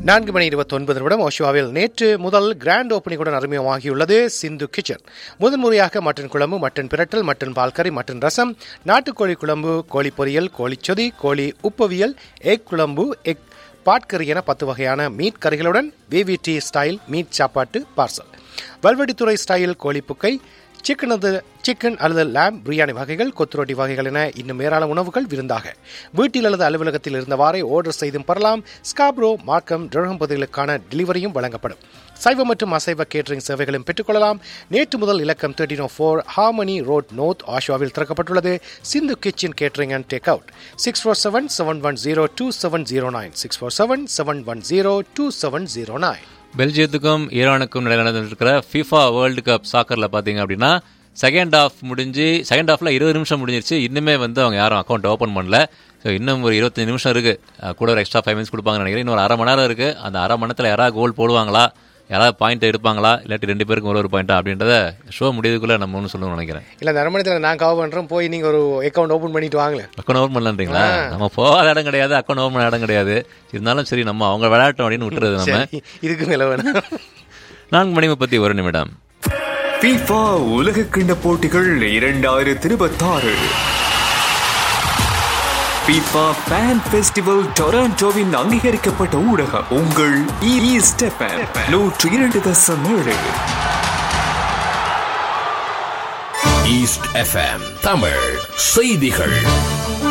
நான்கு மணி இருபத்தொன்பது நிமிடம் ஓஷுவாவில் நேற்று முதல் கிராண்ட் ஓப்பனிங்குடன் அறிமுகமாகியுள்ளது சிந்து கிச்சன் முதன்முறையாக மட்டன் குழம்பு மட்டன் பிரட்டல் மட்டன் பால்கறி மட்டன் ரசம் நாட்டுக்கோழி குழம்பு கோழி பொரியல் கோழிச்சொதி கோழி உப்பவியல் எக் குழம்பு எக் பாட்கறி என பத்து வகையான மீட் கறிகளுடன் விவிடி ஸ்டைல் மீட் சாப்பாட்டு பார்சல் வல்வெடித்துறை ஸ்டைல் கோழிப்புக்கை சிக்கன் சிக்கன் அல்லது லேம் பிரியாணி வகைகள் கொத்துரொட்டி வகைகள் என இன்னும் ஏராளம் உணவுகள் விருந்தாக வீட்டில் அல்லது அலுவலகத்தில் இருந்தவாறே ஆர்டர் செய்தும் பெறலாம் ஸ்காப்ரோ மார்க்கம் டிரகம் பகுதிகளுக்கான டெலிவரியும் வழங்கப்படும் சைவ மற்றும் அசைவ கேட்டரிங் சேவைகளும் பெற்றுக்கொள்ளலாம் நேற்று முதல் இலக்கம் thirteen four Harmony Road North ஆஷுவாவில் திறக்கப்பட்டுள்ளது Sindhu Kitchen catering and take out six four seven seven one zero two seven zero nine six four seven seven one zero two seven zero nine பெல்ஜியத்துக்கும் ஈரானுக்கும் நிலை நடந்துருக்கிற ஃபிஃபா வேர்ல்டு கப் சாக்கரில் பார்த்தீங்க அப்படின்னா second half முடிஞ்சு செகண்ட் ஹாஃபில் இருபது நிமிஷம் முடிஞ்சிருச்சு இன்னுமே வந்து அவங்க யாரும் அக்கௌண்ட் ஓப்பன் பண்ணல ஸோ இன்னும் ஒரு இருபத்தஞ்சு நிமிஷம் இருக்குது கூட ஒரு எக்ஸ்ட்ரா ஃபைவ் மினிட்ஸ் கொடுப்பாங்கன்னு நினைக்கிறேன் இன்னொரு அரை மணி நேரம் இருக்குது அந்த அரை மணி நேரத்தில் யாராவது கோல் போடுவாங்களா யாராவது பாயிண்ட் எடுப்பாங்களா இல்லாட்டி ரெண்டு பேருக்கும் ஒரு ஒரு பாயிண்டா அப்படின்றத ஷோ முடியதுக்குள்ளே நம்ம ஒன்று சொல்லணும்னு நினைக்கிறேன் இல்லை அந்த அரமணத்தில் நான் கவர் பண்ணுறேன் போய் நீங்கள் ஒரு அக்கௌண்ட் ஓப்பன் பண்ணிட்டு வாங்களேன் அக்கௌண்ட் ஓப்பன் பண்ணலான்றீங்களா நம்ம போகாத இடம் கிடையாது அக்கௌண்ட் ஓப்பன் பண்ண இடம் கிடையாது இருந்தாலும் சரி நம்ம அவங்க விளையாட்டும் அப்படின்னு விட்டுறது நம்ம சரி, இதுக்கு மேலே வேணும் நான்கு மணி முப்பத்தி ஒரு நிமிடம் FIFA உலக கிண்ண போட்டிகள் இரண்டாயிரத்தி இருபத்தாறு FIFA ஃபேன் ஃபெஸ்டிவல் டொராண்டோவின் அங்கீகரிக்கப்பட்ட ஊடகம் உங்கள் ஈஸ்ட் எஃப்எம் நூற்று இரண்டு தசம் ஏழு ஈஸ்ட் எஃப்எம் தமிழ் செய்திகள்